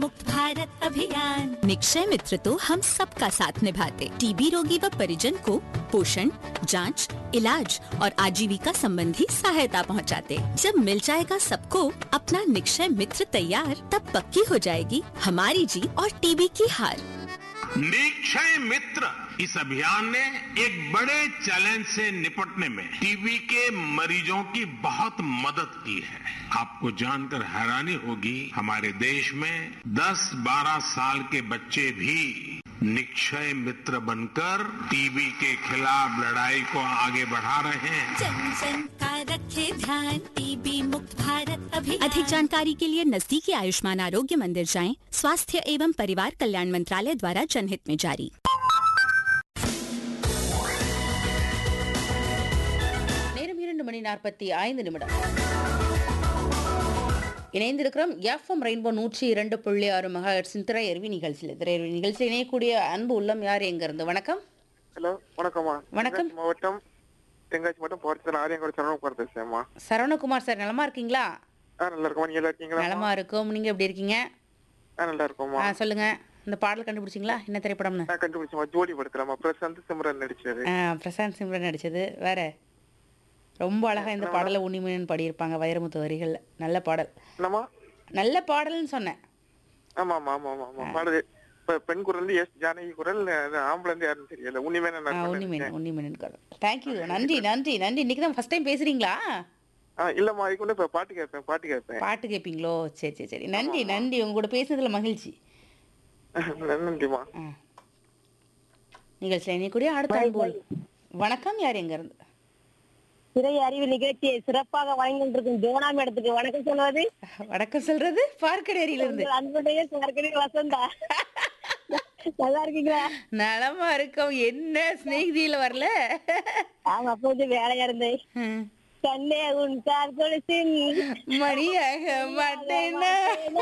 मुक्त भारत अभियान निक्षय मित्र तो हम सबका साथ निभाते टीबी रोगी व परिजन को पोषण जांच, इलाज और आजीविका संबंधी सहायता पहुंचाते। जब मिल जाएगा सबको अपना निक्षय मित्र तैयार तब पक्की हो जाएगी हमारी जीत और टीबी की हार निक्षय मित्र इस अभियान ने एक बड़े चैलेंज से निपटने में टीबी के मरीजों की बहुत मदद की है आपको जानकर हैरानी होगी हमारे देश में 10-12 साल के बच्चे भी निक्षय मित्र बनकर टीबी के खिलाफ लड़ाई को आगे बढ़ा रहे हैं जन जन का रखे ध्यान टीबी मुक्त भारत अभियान अधिक जानकारी के लिए नजदीकी आयुष्मान आरोग्य मंदिर जाएं स्वास्थ्य एवं परिवार कल्याण मंत्रालय द्वारा जनहित में जारी நேரம் இரண்டு மணி நாற்பத்தி ஐந்து நிமிடம் இணைந்திருக்கிறோம் எஃப்எம் ரெயின்போ நூற்றி இரண்டு புள்ளி ஆறு மெகாஹெட்ஸின் திரையருவி நிகழ்ச்சியில் திரையருவி நிகழ்ச்சியில் இணையக்கூடிய அன்பு உள்ளம் யார் எங்க இருந்து வணக்கம் ஹலோ வணக்கம்மா வணக்கம். தென்காசி மாவட்டம் தென்காசி மாவட்டம் போர்ச்சல் ஆரியங்கோட சரணம் பேசுறேம்மா சரவணகுமார் சார் நலமா இருக்கீங்களா ஆ நல்லா இருக்கோமா நீங்க நல்லா இருக்கீங்களா நலமா இருக்கும் நீங்க எப்படி இருக்கீங்க ஆ நல்லா இருக்கோமா ஆ சொல்லுங்க இந்த பாடல் கண்டுபிடிச்சிங்களா என்ன திரைப்படம்னு நான் கண்டுபிடிச்சோமா ஜோடி படுத்துலாமா பிரசாந்த் சிம்ரன் நடிச்சது ஆ, பிரசாந்த் சிம்ரன் நடிச்சது வேற ரொம்ப அழகா இந்த பாடலை உன்னிமேனன் பாடியிருப்பாங்க வைரமுத்து வரிகள் நல்ல பாடல் என்னம்மா நல்ல பாடல்னு சொன்னேன் ஆமா ஆமா ஆமா ஆமா ஆமா பாடுது இப்ப பெண் குரல் எஸ் ஜானகி குரல் அது ஆம்பளை இருந்து யாருன்னு தெரியல உண்மையுமே ஆ, நான் உன்னிமேனன் உன்னிமேனன் குரல் தேங்க்யூ நன்றி நன்றி நன்றி இன்னைக்கு தான் ஃபர்ஸ்ட் டைம் பேசுறீங்களா ஆ இல்லம்மா அதுக்கு வந்து இப்ப பாட்டு கேட்பேன் பாட்டு கேட்பேன் பாட்டு கேட்பீங்களோ சரி சரி சரி நன்றி நன்றி உங்க கூட பேசுனதுல மகிழ்ச்சி நன்றிம்மா ஆ. நிகழ்ச்சியில் இணையக்கூடிய அடுத்த அன்போல் வணக்கம் யார் எங்க இருந்து திரை அறிவு நிகழ்ச்சியை சிறப்பாக வழங்கிட்டு இருக்கும் ஜோனா மேடத்துக்கு வணக்கம் சொல்வது வணக்கம் சொல்றது பார்க்கடேரியில இருந்து உங்கள் அன்புடைய சர்க்கரை வசந்தா நல்லா இருக்கீங்களா நலமா இருக்கோம் என்ன சிநேகிதியில வரல ஆமா அப்ப கொஞ்சம் வேலையா இருந்தேன் ம். கண்ணே உன் கால் கொலுசின் மணியாக மாட்டேன்னா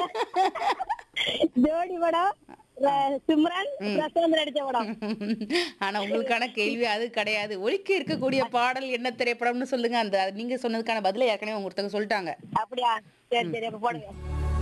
ஜோடி படம் ர- சிம்ரன் பிரசாந்த் நடிச்ச படம் ஆனா உங்களுக்கான கேள்வி அது கிடையாது ஒலிக்க இருக்கக்கூடிய பாடல் என்ன திரைப்படம்னு சொல்லுங்க அந்த அது நீங்க சொன்னதுக்கான பதில ஏற்கனவே உங்க ஒருத்தங்க சொல்லிட்டாங்க அப்படியா சரி சரி அப்ப போடுங்க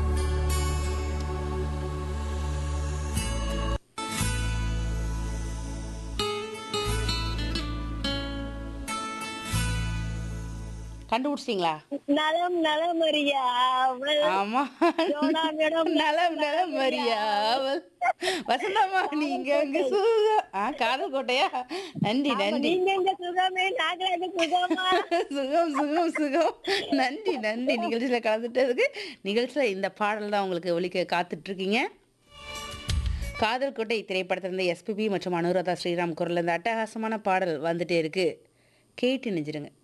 கண்டுபிடிச்சிட்டீங்களா நலம் நலம் அறியா அவள் ஆமா ஜோனா மேடம் நலம் நலம் மரியாவல் வசந்தம்மா நீங்க அங்க சுகம் ஆ காதல் கோட்டையா நன்றி நன்றி நீங்க எங்க சுகமே நாங்களே எங்க சுகமா சுகம் சுகம் சுகம் நன்றி நன்றி நிகழ்ச்சியில கலந்துட்டதுக்கு நிகழ்ச்சியில இந்த பாடல் தான் உங்களுக்கு ஒலிக்க காத்துட்டு இருக்கீங்க காதல் கோட்டை திரைப்படத்திலிருந்து எஸ்பிபி மற்றும் அனுராதா ஸ்ரீராம் குரல் இந்த அட்டகாசமான பாடல் வந்துட்டே இருக்கு கேட்டு நெஞ்சிருங்க